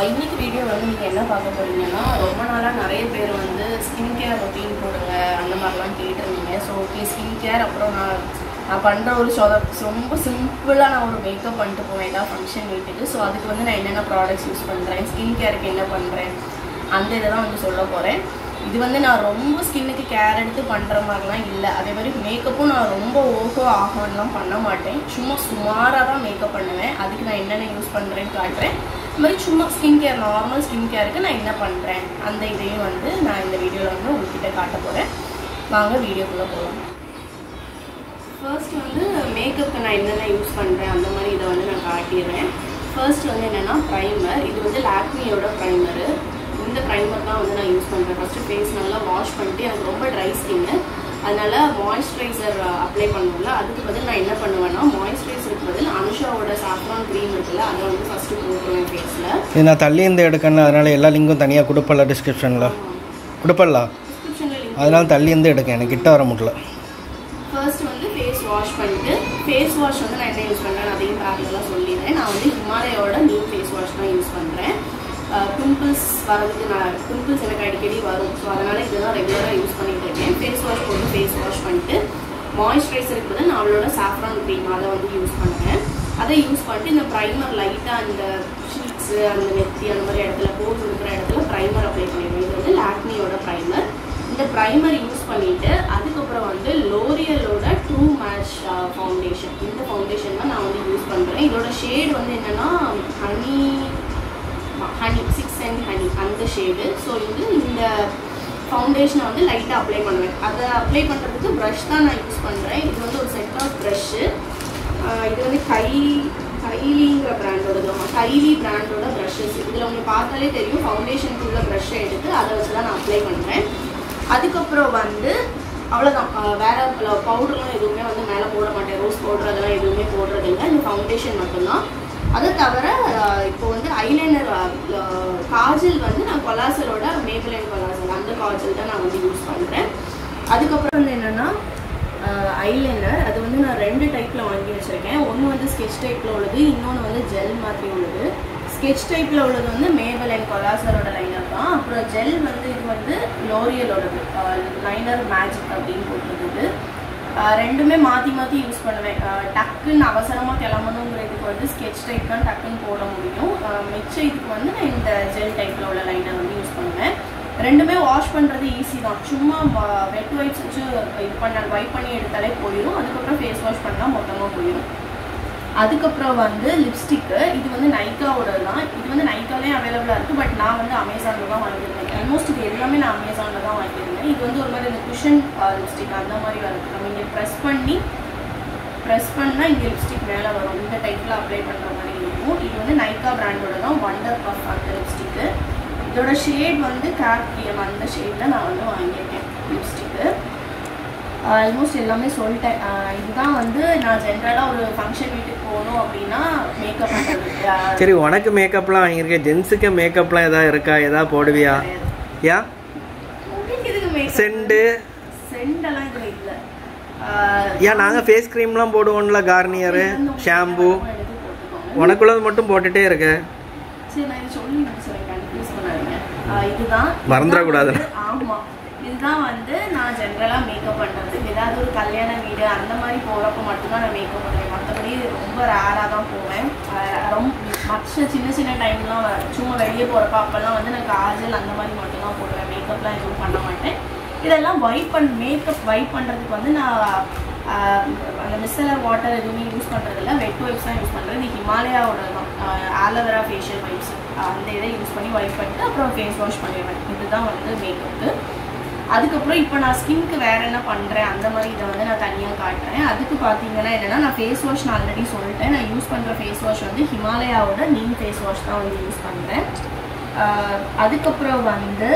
இன்னைக்கு வீடியோ வந்து நீங்கள் என்ன பார்க்க போறீங்கன்னா ரொம்ப நாளாக நிறைய பேர் வந்து ஸ்கின் கேர் ரொட்டீன் போடுங்க அந்த மாதிரிலாம் கேட்டிருந்தீங்க ஸோ ஓகே ஸ்கின் கேர் அப்புறம் நான் நான் பண்ணுற ஒரு சொத ரொம்ப சிம்பிளாக நான் ஒரு மேக்கப் பண்ணிட்டு போவேன் ஏதாவது ஃபங்க்ஷன் வீட்டுக்கு ஸோ அதுக்கு வந்து நான் என்னென்ன ப்ராடக்ட்ஸ் யூஸ் பண்ணுறேன் ஸ்கின் கேருக்கு என்ன பண்ணுறேன் அந்த இதை தான் வந்து சொல்ல போகிறேன் இது வந்து நான் ரொம்ப ஸ்கின்னுக்கு கேர் எடுத்து பண்ணுற மாதிரிலாம் இல்லை அதே மாதிரி மேக்கப்பும் நான் ரொம்ப ஓஹோ ஆகணும்லாம் பண்ண மாட்டேன் சும்மா சுமாராக தான் மேக்கப் பண்ணுவேன் அதுக்கு நான் என்னென்ன யூஸ் பண்ணுறேன்னு காட்டுறேன் இது மாதிரி சும்மா ஸ்கின் கேர் நார்மல் ஸ்கின் கேருக்கு நான் என்ன பண்ணுறேன் அந்த இதையும் வந்து நான் இந்த வீடியோவில் வந்து உங்ககிட்ட காட்ட போகிறேன் வாங்க வீடியோக்குள்ளே போகலாம் ஃபர்ஸ்ட் வந்து மேக்கப்புக்கு நான் என்னென்ன யூஸ் பண்ணுறேன் அந்த மாதிரி இதை வந்து நான் காட்டிடுறேன் ஃபர்ஸ்ட் வந்து என்னென்னா ப்ரைமர் இது வந்து லாக்மியோட ப்ரைமரு இந்த ப்ரைமர் தான் வந்து நான் யூஸ் பண்ணுறேன் ஃபஸ்ட்டு ஃபேஸ் நல்லா வாஷ் பண்ணிட்டு எனக்கு ரொம்ப ட்ரை ஸ்கின்னு அதனால மாய்ஸ்சரைசர் அப்ளை பண்ணுவோம்ல அதுக்கு பதில் நான் என்ன பண்ணுவேன்னா மாய்ஸ்சரைசருக்கு பதில் அனுஷாவோட சாஃப்ரான் க்ரீம் இருக்குல்ல அதை வந்து ஃபஸ்ட்டு போட்டுருவேன் ஃபேஸில் இது நான் தள்ளி இருந்து எடுக்கணும் அதனால் எல்லா லிங்க்கும் தனியாக கொடுப்பல டிஸ்கிரிப்ஷனில் கொடுப்பல டிஸ்கிரிப்ஷனில் லிங்க் அதனால தள்ளி இருந்து எடுக்க எனக்கு கிட்ட வர முடியல ஃபர்ஸ்ட் வந்து ஃபேஸ் வாஷ் பண்ணிட்டு ஃபேஸ் வாஷ் வந்து நான் என்ன யூஸ் பண்ணுறேன் அதையும் பேரலாக சொல்லிடுறேன் நான் வந்து ஹிமாலயோட நியூ ஃபேஸ் வாஷ் தான் யூஸ் பண்ணுறேன் பிம்பிள்ஸ் வரதுக்கு நான் பிம்பிள்ஸ் எனக்கு அடிக்கடி வரும் ஸோ அதனால் இதெல்லாம் ரெகுலராக யூஸ் பண்ணிட்டு இருக்கேன் ஃபேஸ் வாஷ் போட்டு ஃபேஸ் வாஷ் பண்ணிட்டு மாய்ஸ்சரைசருக்கு பதில் நான் அவளோட சாஃப்ரான் க்ரீம் அதை வந்து யூஸ் பண்ணுவேன் அதை யூஸ் பண்ணிட்டு இந்த ப்ரைமர் லைட்டாக அந்த ஷீட்ஸு அந்த நெத்தி அந்த மாதிரி இடத்துல போட்டு இருக்கிற இடத்துல ப்ரைமர் அப்ளை பண்ணிடுவேன் இது வந்து லாக்மியோட ப்ரைமர் இந்த ப்ரைமர் யூஸ் பண்ணிட்டு அதுக்கப்புறம் வந்து லோரியலோட ட்ரூ மேட்ச் ஃபவுண்டேஷன் இந்த ஃபவுண்டேஷன் தான் நான் வந்து யூஸ் பண்ணுறேன் இதோட ஷேட் வந்து என்னென்னா honey honey six and honey அந்த ஷேடு ஸோ இது இந்த ஃபவுண்டேஷனை வந்து லைட்டாக அப்ளை பண்ணுவேன் அதை அப்ளை பண்ணுறதுக்கு ப்ரஷ் தான் நான் யூஸ் பண்ணுறேன் இது வந்து ஒரு செட் ஆஃப் ப்ரஷ்ஷு இது வந்து கை கைலிங்கிற பிராண்டோட கைலி பிராண்டோட ப்ரஷஸ் இதில் உங்களுக்கு பார்த்தாலே தெரியும் ஃபவுண்டேஷனுக்கு உள்ள ப்ரஷ்ஷை எடுத்து அதை வச்சு தான் நான் அப்ளை பண்ணுறேன் அதுக்கப்புறம் வந்து அவ்வளோதான் வேற பவுடர்லாம் எதுவுமே வந்து மேலே போட மாட்டேன் ரோஸ் பவுடர் அதெல்லாம் எதுவுமே போடுறது இல்லை இந்த ஃபவுண்டேஷன் மட்டும்தான் அதை தவிர அஹ், இப்போ வந்து ஐலைனர் காஜல் வந்து நான் கொலாசலோட மேபிளைன் கொலாசல் அந்த காஜல் தான் நான் வந்து யூஸ் பண்ணுறேன் அதுக்கப்புறம் வந்து என்னென்னா ஐலைனர் அது வந்து நான் ரெண்டு டைப்பில் வாங்கி வச்சுருக்கேன் ஒன்று வந்து ஸ்கெட்ச் டைப்பில் உள்ளது இன்னொன்று வந்து ஜெல் மாதிரி உள்ளது ஸ்கெட்ச் டைப்பில் உள்ளது வந்து மேவல் அண்ட் கொலாசரோட லைனர் தான் அப்புறம் ஜெல் வந்து இது வந்து லோரியலோடது லைனர் மேஜிக் அப்படின்னு போட்டிருக்குது ஆஹ் ரெண்டுமே மாற்றி மாற்றி யூஸ் பண்ணுவேன் ஆஹ் டக்குன்னு அவசரமாக கிளம்பணுங்கிறதுக்கு வந்து ஸ்கெட்ச் டைப் தான் டக்குன்னு போட முடியும் ஆஹ் மிச்ச இதுக்கு வந்து நான் இந்த ஜெல் டைப்பில் உள்ள லைனர் வந்து யூஸ் பண்ணுவேன் ரெண்டுமே வாஷ் பண்ணுறது ஈஸி தான் சும்மா வெட் வைப்ஸ் வச்சு இது பண்ண வைப் பண்ணி எடுத்தாலே போயிடும் அதுக்கப்புறம் ஃபேஸ் வாஷ் பண்ணால் மொத்தமாக போயிடும் அதுக்கப்புறம் வந்து லிப்ஸ்டிக்கு இது வந்து நைக்காவோட தான் இது வந்து நைக்காலே அவைலபிளாக இருக்குது பட் நான் வந்து அமேசானில் தான் வாங்கியிருந்தேன் ஆல்மோஸ்ட் இது எல்லாமே நான் அமேசானில் தான் வாங்கியிருந்தேன் இது வந்து ஒரு மாதிரி இந்த குஷன் லிப்ஸ்டிக் அந்த மாதிரி வருது நம்ம இங்கே ப்ரெஸ் பண்ணி ப்ரெஸ் பண்ணால் இங்கே லிப்ஸ்டிக் மேலே வரும் இந்த டைப்பில் அப்ளை பண்ணுற மாதிரி இருக்கும் இது வந்து நைக்கா பிராண்டோட தான் வண்டர் பஃப் அந்த லிப்ஸ்டிக்கு இதோட ஷேட் வந்து கார்பிஎம் அந்த ஷேடில் நான் வந்து வாங்கியிருக்கேன் லிப்ஸ்டிக்கு ஆல்மோஸ்ட் எல்லாமே சொல்லிட்டேன் ஆஹ் இதுதான் வந்து நான் ஜென்ரலாக ஒரு ஃபங்க்ஷன் வீட்டுக்கு போகணும் அப்படின்னா மேக்கப் பண்ணுறதுக்கு சரி உனக்கு மேக்கப்லாம் வாங்கியிருக்கேன் ஜென்ஸுக்கு மேக்கப்லாம் எதாவது இருக்கா எதாவது போடுவியா யா உங்களுக்கு இதுக்கு மேக்கப் செண்டு செண்டெல்லாம் இதில் இல்லை ஏன் நாங்கள் ஃபேஸ் க்ரீம்லாம் போடுவோம்ல கார்னியரு ஷாம்பு உனக்குள்ளது மட்டும் போட்டுட்டே இருக்க சரி நான் இது சொல்லி முடிச்சுறேன் கன்ஃபியூஸ் பண்ணாதீங்க ஆஹ் இதுதான் மறந்துடக்கூடாது. இதுதான் வந்து- ஆமா இதுதான் வந்து நான் ஜென்ரலாக மேக்கப் பண்ணுறது ஏதாவது ஒரு கல்யாண வீடு அந்த மாதிரி போகிறப்ப மட்டும்தான் நான் மேக்கப் பண்ணுவேன் மற்றபடி ரொம்ப ரேராக தான் போவேன் ஆஹ் ரொம்ப மற்ற சின்ன சின்ன டைம்லாம் சும்மா வெளியே போகிறப்ப அப்போல்லாம் வந்து நான் காஜல் அந்த மாதிரி மட்டும்தான் போடுவேன் மேக்கப்லாம் எதுவும் பண்ண மாட்டேன் இதெல்லாம் வைப் பண்ண மேக்கப் வைப் பண்ணுறதுக்கு வந்து நான் ஆஹ் அந்த மிஸ்ஸலர் வாட்டர் எதுவுமே யூஸ் பண்ணுறதில்ல வெட் வைப்ஸ் தான் யூஸ் பண்ணுறது இது ஹிமாலயாவோட தான் ஆலோவேரா ஃபேஷியல் வைப்ஸ் அந்த இதை யூஸ் பண்ணி வைப் பண்ணிட்டு அப்புறம் ஃபேஸ் வாஷ் பண்ணிடுவேன் இதுதான் வந்து மேக்கப்பு அதுக்கப்புறம் இப்போ நான் ஸ்கின்க்கு வேற என்ன பண்ணுறேன் அந்த மாதிரி இதை வந்து நான் தனியாக காட்டுறேன் அதுக்கு பார்த்தீங்கன்னா என்னென்னா நான் ஃபேஸ் வாஷ் நான் ஆல்ரெடி சொல்லிட்டேன் நான் யூஸ் பண்ணுற ஃபேஸ் வாஷ் வந்து ஹிமாலயாவோட நீம் ஃபேஸ் வாஷ் தான் வந்து யூஸ் பண்ணுறேன் அதுக்கப்புறம் வந்து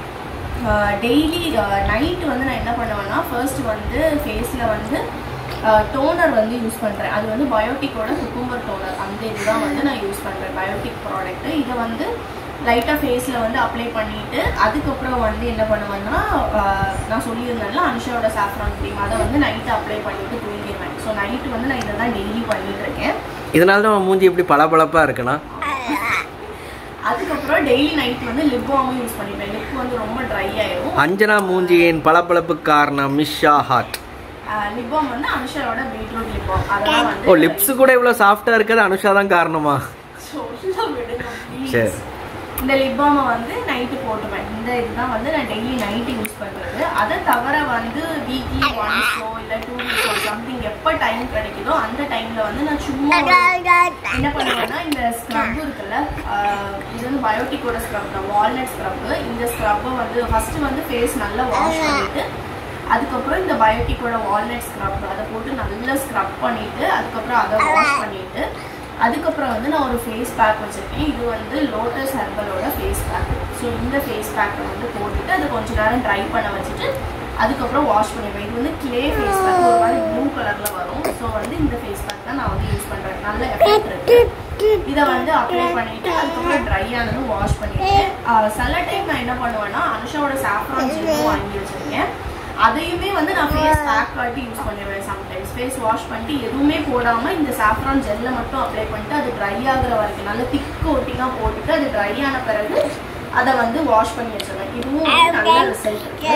டெய்லி நைட்டு வந்து நான் என்ன பண்ணுவேன்னா ஃபர்ஸ்ட் வந்து ஃபேஸில் வந்து டோனர் வந்து யூஸ் பண்ணுறேன் அது வந்து பயோட்டிக்கோட குக்கும்பர் டோனர் அந்த இதுதான் வந்து நான் யூஸ் பண்ணுறேன் பயோட்டிக் ப்ராடக்ட்டு இதை வந்து லைட்டாக ஃபேஸில் வந்து அப்ளை பண்ணிவிட்டு அதுக்கப்புறம் வந்து என்ன பண்ணுவேன்னா ஆஹ் நான் சொல்லியிருந்தேன்ல அனுஷாவோட சாஃப்ரான் க்ரீம் அதை வந்து நைட்டு அப்ளை பண்ணிவிட்டு தூங்கிடுவேன் ஸோ நைட்டு வந்து நான் இதை தான் டெய்லி பண்ணிட்டு இருக்கேன் இதனால தான் உன் மூஞ்சி இப்படி பளபளப்பா இருக்குண்ணா அதுக்கப்புறம் டெய்லி நைட் வந்து லிப் பாமும் யூஸ் பண்ணிப்பேன் லிப் வந்து ரொம்ப ட்ரை ஆயிடும் அஞ்சனா மூஞ்சியின் பளபளப்பு காரணம் மிஷா ஹார்ட் லிப் பாம் வந்து அனுஷாவோட பீட்ரூட் லிப் பாம் அதெல்லாம் வந்து ஓ லிப்ஸ் கூட இவ்வளோ சாஃப்டா இருக்குது அனுஷா தான் காரணமா சொல்ல விடுங்க please. சரி. இந்த லிப் பாமை வந்து நைட்டு போட்டுப்பேன் இந்த இதுதான் வந்து நான் டெய்லி நைட்டு யூஸ் பண்றது அதை தவிர வந்து வீக்லி ஒன்ஸோ இல்லை டூ வீக்ஸோ சம்திங் எப்போ டைம் கிடைக்குதோ அந்த டைம்ல வந்து நான் சும்மா ஒரு- என்ன பண்ணுவேன்னா இந்த ஸ்க்ரப் இருக்குல்ல ஆஹ் இது வந்து பயோட்டிக்கோட ஸ்க்ரப் தான் வால்நட் ஸ்க்ரப் இந்த ஸ்க்ரப்பை வந்து ஃபர்ஸ்ட் வந்து ஃபேஸ் நல்லா வாஷ் பண்ணிட்டு அதுக்கப்புறம் இந்த பயோட்டிக்கோட வால்நட் ஸ்க்ரப் அதை போட்டு நல்லா ஸ்க்ரப் பண்ணிட்டு அதுக்கப்புறம் அதை வாஷ் பண்ணிட்டு அதுக்கப்புறம் வந்து நான் ஒரு ஃபேஸ் பேக் வச்சிருக்கேன் இது வந்து லோட்டஸ் ஹெர்பலோட ஃபேஸ் பேக் ஸோ இந்த ஃபேஸ் பேக்கை வந்து போட்டுட்டு அதை கொஞ்ச நேரம் ட்ரை பண்ண வச்சுட்டு அதுக்கப்புறம் வாஷ் பண்ணிடுவேன் இது வந்து கிளே ஃபேஸ் பேக் ஒரு மாதிரி ப்ளூ கலர்ல வரும் ஸோ வந்து இந்த ஃபேஸ் பேக் தான் நான் வந்து யூஸ் பண்றேன் நல்ல எஃபெக்ட் இருக்கு இதை வந்து அப்ளை பண்ணிட்டு அதுக்கப்புறம் ட்ரை ஆனதும் வாஷ் பண்ணிட்டு ஆஹ் சில டைம் நான் என்ன பண்ணுவேன்னா அனுஷாவோட சாஃப்ரான் ஜெல்லும் வாங்கி வச்சிருக்கேன் அதையுமே வந்து நான் ஃபேஸ் பேக் காட்டி யூஸ் பண்ணிடுவேன் சம்டைம்ஸ் ஃபேஸ் வாஷ் பண்ணிட்டு எதுவுமே போடாம இந்த சாஃப்ரான் ஜெல்லை மட்டும் அப்ளை பண்ணிட்டு அது ட்ரை ஆகுற வரைக்கும் நல்ல திக் கோட்டிங்காக போட்டுட்டு அது ட்ரை ஆன பிறகு அதை வந்து வாஷ் பண்ணி வச்சிருவேன் இதுவும் வந்து நல்ல ரிசல்ட் இருக்கு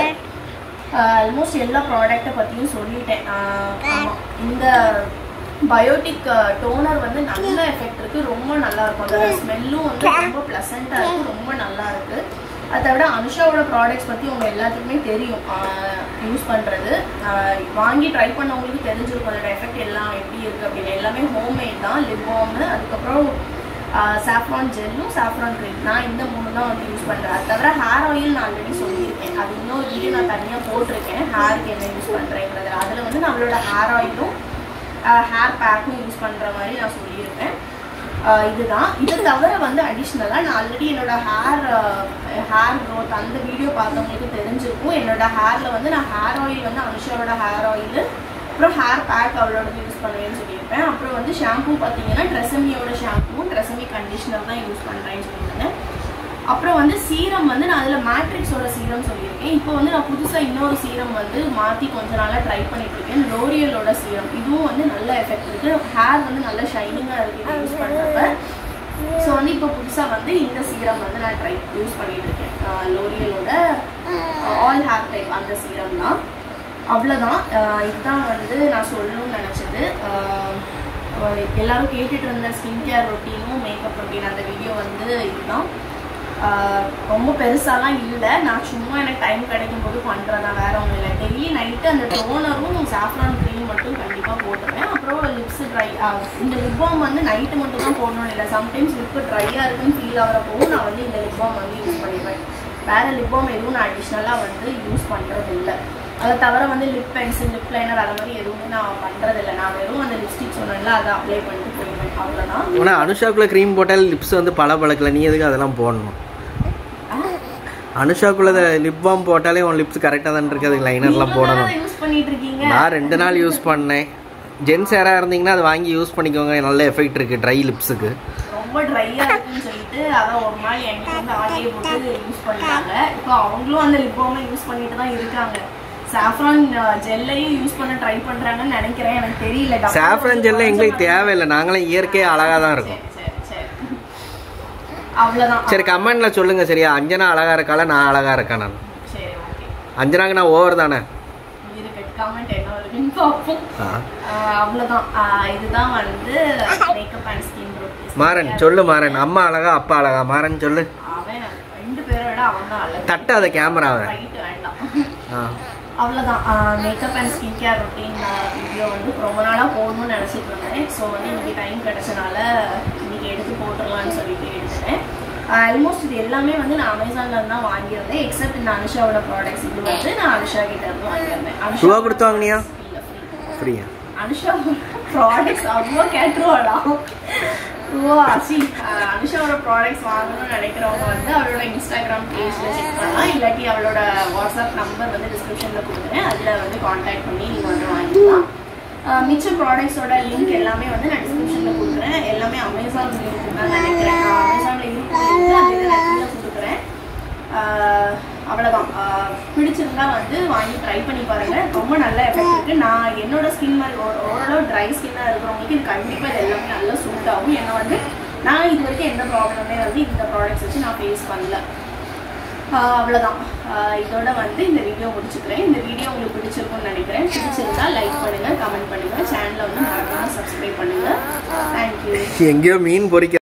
ஆல்மோஸ்ட் எல்லா ப்ராடக்ட்டை பற்றியும் சொல்லிட்டேன் ஆஹ் ஆமா. இந்த பயோட்டிக் டோனர் வந்து நல்ல எஃபெக்ட் இருக்கு ரொம்ப நல்லா இருக்கும் அதோட ஸ்மெல்லும் வந்து ரொம்ப ப்ளசண்ட்டாக இருக்கு ரொம்ப நல்லா இருக்கு அதை விட அனுஷாவோட ப்ராடக்ட்ஸ் பற்றி உங்க எல்லாத்துக்குமே தெரியும் யூஸ் பண்ணுறது வாங்கி ட்ரை பண்ணவங்களுக்கு தெரிஞ்சிருக்கும் அதோட எஃபெக்ட் எல்லாம் எப்படி இருக்கு அப்படின்னு எல்லாமே ஹோம்மேட் தான் லிப் பாம் அதுக்கப்புறம் சாஃப்ரான் ஜெல்லும் சாஃப்ரான் க்ரீம் நான் இந்த மூணு தான் வந்து யூஸ் பண்ணுறேன் அது தவிர ஹேர் ஆயில் நான் ஆல்ரெடி சொல்லியிருக்கேன் அது இன்னொரு வீடியோ நான் தனியாக போட்டிருக்கேன் ஹேருக்கு என்ன யூஸ் பண்ணுறேங்கிறது அதில் வந்து நம்மளோட ஹேர் ஆயிலும் ஹேர் பேக்கும் யூஸ் பண்ணுற மாதிரி நான் சொல்லியிருப்பேன் ஆஹ் இதுதான் இது தவிர வந்து அடிஷ்னலாக நான் ஆல்ரெடி என்னோட ஹேர் ஹேர் க்ரோத் அந்த வீடியோ பார்த்தவங்களுக்கு தெரிஞ்சிருக்கும் என்னோட ஹேரில் வந்து நான் ஹேர் ஆயில் வந்து அனுஷாவோட ஹேர் ஆயில் அப்புறம் ஹேர் பேக் அவளோட யூஸ் பண்ணுவேன்னு சொல்லியிருப்பேன் அப்புறம் வந்து ஷாம்பூ பார்த்தீங்கன்னா ட்ரெஸமியோட ஷாம்பூவும் ட்ரெஸமி கண்டிஷனர் தான் யூஸ் பண்ணுறேன்னு சொல்லியிருந்தேன் அப்புறம் வந்து சீரம் வந்து நான் அதில் மேட்ரிக்ஸோட சீரம் சொல்லியிருக்கேன் இப்போ வந்து நான் புதுசாக இன்னொரு சீரம் வந்து மாற்றி கொஞ்ச நாளாக ட்ரை பண்ணிட்டு இருக்கேன் லோரியலோட சீரம் இதுவும் வந்து நல்ல எஃபெக்ட் இருக்கு ஹேர் வந்து நல்ல ஷைனிங்காக இருக்கு இதை யூஸ் பண்ணுறப்ப ஸோ வந்து இப்போ புதுசாக வந்து இந்த சீரம் வந்து நான் ட்ரை யூஸ் பண்ணிட்டு இருக்கேன் லோரியலோட ஆல் ஹேர் டைப் அந்த சீரம் தான் அவ்வளோதான் இதுதான் வந்து நான் சொல்லணும்னு நினச்சது எல்லாரும் கேட்டுட்டு இருந்த ஸ்கின் கேர் ரொட்டீனும் மேக்கப் ரொட்டீன் அந்த வீடியோ வந்து இதுதான் ஆஹ் ரொம்ப பெருசாலாம் இல்லை நான் சும்மா எனக்கு டைம் கிடைக்கும் போது பண்ணுறதா வேற ஒன்றும் இல்லை டெய்லி நைட்டு அந்த டோனரும் சாஃப்ரான் க்ரீம் மட்டும் கண்டிப்பாக போட்டுருவேன் அப்புறம் லிப்ஸ் ட்ரை இந்த லிப் பாம் வந்து நைட்டு மட்டும் தான் போடணும்னு இல்லை சம்டைம்ஸ் லிப்பு ட்ரையாக இருக்குன்னு ஃபீல் ஆகிறப்பவும் நான் வந்து இந்த லிப் பாம் வந்து யூஸ் பண்ணிடுவேன் வேற லிப் பாம் எதுவும் நான் அடிஷ்னலாக வந்து யூஸ் பண்ணுறது இல்லை அதை தவிர வந்து லிப் பென்சில் லிப் லைனர் அது மாதிரி எதுவுமே நான் பண்ணுறது இல்லை நான் வெறும் அந்த லிப்ஸ்டிக் சொன்னேன்ல அதை அப்ளை பண்ணிட்டு போயிடுவேன் அவ்வளோதான் ஆனால் அனுஷாக்குள்ள க்ரீம் போட்டால் லிப்ஸ் வந்து பல பழக்கல நீ எதுக்கு அதெல்லாம் போடணும் அனுஷாக்குள்ள லிப் பாம் போட்டாலே உன் லிப்ஸ் கரெக்டாக தான் இருக்கு அதுக்கு லைனர்லாம் போடணும் யூஸ் பண்ணிட்டு இருக்கீங்க நான் ரெண்டு நாள் யூஸ் பண்ணேன் ஜென்ஸ் யாராக இருந்தீங்கன்னா அது வாங்கி யூஸ் பண்ணிக்கோங்க நல்ல எஃபெக்ட் இருக்குது ட்ரை லிப்ஸுக்கு ரொம்ப ட்ரையா இருக்குன்னு சொல்லிட்டு அதான் ஒரு நாள் என்கிட்ட வந்து ஆட்டையை போட்டு யூஸ் பண்ணாங்க இப்போ அவங்களும் அந்த லிப் பாமை யூஸ் பண்ணிட்டு தான் இருக்காங்க சாஃப்ரான் ஜெல்லையும் யூஸ் பண்ண ட்ரை பண்றாங்கன்னு நினைக்கிறேன் எனக்கு தெரியல டப்பா சாஃப்ரன் வந்து ஜெல்லாம் எங்களுக்கு கொஞ்சம் தேவையில்லை நாங்களும் இயற்கையாக அழகாக தான் இருக்கும் சரி, சரி, சரி. அவ்வளவுதான் சரி கமெண்ட்ல சொல்லுங்க சரியா அஞ்சனா அழகா இருக்கால நான் அழகா இருக்கேன் நான் சரி ஓகே அஞ்சனாக்கு நான் ஓவர் தானே இருக்கட்டு கமெண்ட் என்ன வருதுன்னு பார்ப்போம் ஆ. ஆஹ் அவ்வளவுதான் ஆஹ் இதுதான் வந்து மேக்கப் அண்ட் ஸ்கின் மாறன் சொல்லு மாறன் அம்மா அழகா அப்பா அழகா மாறன் சொல்லு அவன் ரெண்டு பேரை விட அவன் தான் அழகு தட்டாத கேமராவை ரைட் வேண்டாம் ஆ அவ்வளோதான் makeup and skin care routine video வந்து ரொம்ப நாளாக போடணும்னு நினச்சிட்டு இருந்தேன் ஸோ வந்து இன்னைக்கு டைம் கிடைச்சனால இன்னைக்கு எடுத்து போட்டுடலாம்னு சொல்லிட்டு எடுத்துட்டேன் ஆல்மோஸ்ட் இது எல்லாமே வந்து நான் அமேசான்ல இருந்து தான் வாங்கியிருந்தேன் எக்ஸப்ட் இந்த அனுஷாவோட ப்ராடக்ட்ஸ் இது வந்து நான் அனுஷா கிட்ட இருந்து வாங்கியிருந்தேன் அனுஷா ரூபா கொடுத்து வாங்கினியா இல்ல, free. ஃப்ரீயா அனுஷா ப்ராடக்ட்ஸ் அவ்வளோ கேட்டுருவாடா ஓ சி அனுஷாவோட ப்ராடக்ட்ஸ் வாங்கணும்னு நினைக்கிறவங்க வந்து அவளோட இன்ஸ்டாகிராம் பேஜ்ல செக் பண்ணலாம் இல்லாட்டி அவளோட வாட்ஸ்அப் நம்பர் வந்து டிஸ்கிரிப்ஷன்ல கொடுக்குறேன் அதுல வந்து காண்டாக்ட் பண்ணி நீங்க வந்து வாங்கிக்கலாம் ஆஹ் மிச்ச ப்ராடக்ட்ஸோட லிங்க் எல்லாமே வந்து நான் டிஸ்கிரிப்ஷன்ல கொடுக்குறேன் எல்லாமே அமேசான் லிங்க் தான் நினைக்கிறேன் அமேசான்ல இருக்கு அது இதை நான் கீழே கொடுக்குறேன் ஆஹ் அவ்வளவுதான் ஆஹ் பிடிச்சிருந்தா வந்து வாங்கி ட்ரை பண்ணி பாருங்க ரொம்ப நல்ல எஃபெக்ட் இருக்கு நான் என்னோட ஸ்கின் மாதிரி ஓ- ஓரளவு ட்ரை ஸ்கின்னா இருக்கிறவங்களுக்கு இது கண்டிப்பா இது எல்லாமே நல்லா சூட் ஆகும் ஏன்னா வந்து நான் இது வரைக்கும் எந்த ப்ராப்ளமே வந்து இந்த ப்ராடக்ட்ஸ் வச்சு நான் ஃபேஸ் பண்ணல ஆஹ் அவ்வளவுதான் ஆஹ் இதோட வந்து இந்த வீடியோ முடிச்சுக்கிறேன் இந்த வீடியோ உங்களுக்கு பிடிச்சிருக்கும்னு நினைக்கிறேன் பிடிச்சிருந்தா லைக் பண்ணுங்க கமெண்ட் பண்ணுங்க சேனலை வந்து மறக்காம சப்ஸ்கிரைப் பண்ணுங்க தேங்க்யூ எங்கேயோ மீன் பொறிக்க